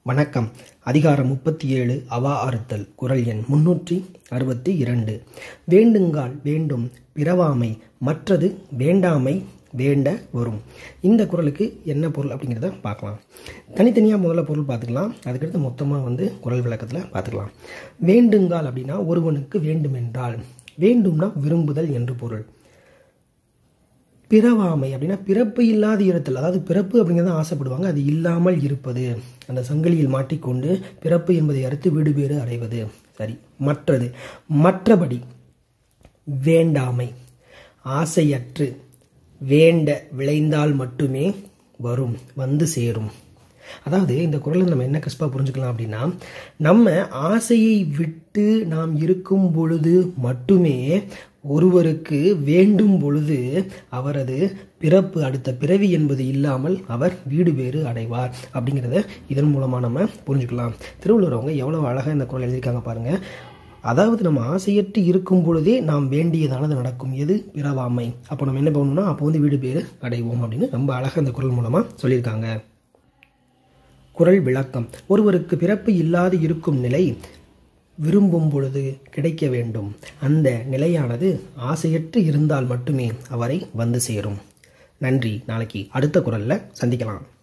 வணக்கம் அதிகாரம் முப்பத்தி ஏழு அவா அறுத்தல் குரல் எண் முன்னூற்றி அறுபத்தி இரண்டு வேண்டுங்கால் வேண்டும் பிறவாமை மற்றது வேண்டாமை வேண்ட வரும் இந்த குரலுக்கு என்ன பொருள் அப்படிங்கிறத பார்க்கலாம் தனித்தனியாக முதல்ல பொருள் பார்த்துக்கலாம் அதுக்கடுத்து மொத்தமாக வந்து குரல் விளக்கத்தில் பார்த்துக்கலாம் வேண்டுங்கால் அப்படின்னா ஒருவனுக்கு வேண்டுமென்றால் வேண்டும்னா விரும்புதல் என்று பொருள் பிறவாமை அப்படின்னா பிறப்பு இல்லாத இருத்தல் அதாவது பிறப்பு அப்படிங்கிறத ஆசைப்படுவாங்க அது இல்லாமல் இருப்பது அந்த சங்கிலியில் மாட்டிக்கொண்டு பிறப்பு என்பதை அறுத்து வீடு பேறு அடைவது சரி மற்றது மற்றபடி வேண்டாமை ஆசையற்று வேண்ட விளைந்தால் மட்டுமே வரும் வந்து சேரும் அதாவது இந்த குரலை நம்ம என்ன கஷ்டமாக புரிஞ்சுக்கலாம் அப்படின்னா நம்ம ஆசையை விட்டு நாம் இருக்கும் பொழுது மட்டுமே ஒருவருக்கு வேண்டும் பொழுது அவரது பிறப்பு அடுத்த பிறவி என்பது இல்லாமல் அவர் வீடு வேறு அடைவார் அப்படிங்கிறத இதன் மூலமாக நம்ம புரிஞ்சுக்கலாம் திருவள்ளுவர் அவங்க எவ்வளோ அழகாக இந்த குரல் எழுதியிருக்காங்க பாருங்கள் அதாவது நம்ம ஆசையற்று இருக்கும் பொழுதே நாம் வேண்டியதானது நடக்கும் எது பிறவாமை அப்போ நம்ம என்ன பண்ணணும்னா அப்போ வந்து வீடு பேர் அடைவோம் அப்படின்னு ரொம்ப அழகாக இந்த குரல் மூலமாக சொல்லியிருக்காங்க குரல் விளக்கம் ஒருவருக்கு பிறப்பு இல்லாது இருக்கும் நிலை விரும்பும் பொழுது கிடைக்க வேண்டும் அந்த நிலையானது ஆசையற்று இருந்தால் மட்டுமே அவரை வந்து சேரும் நன்றி நாளைக்கு அடுத்த குரலில் சந்திக்கலாம்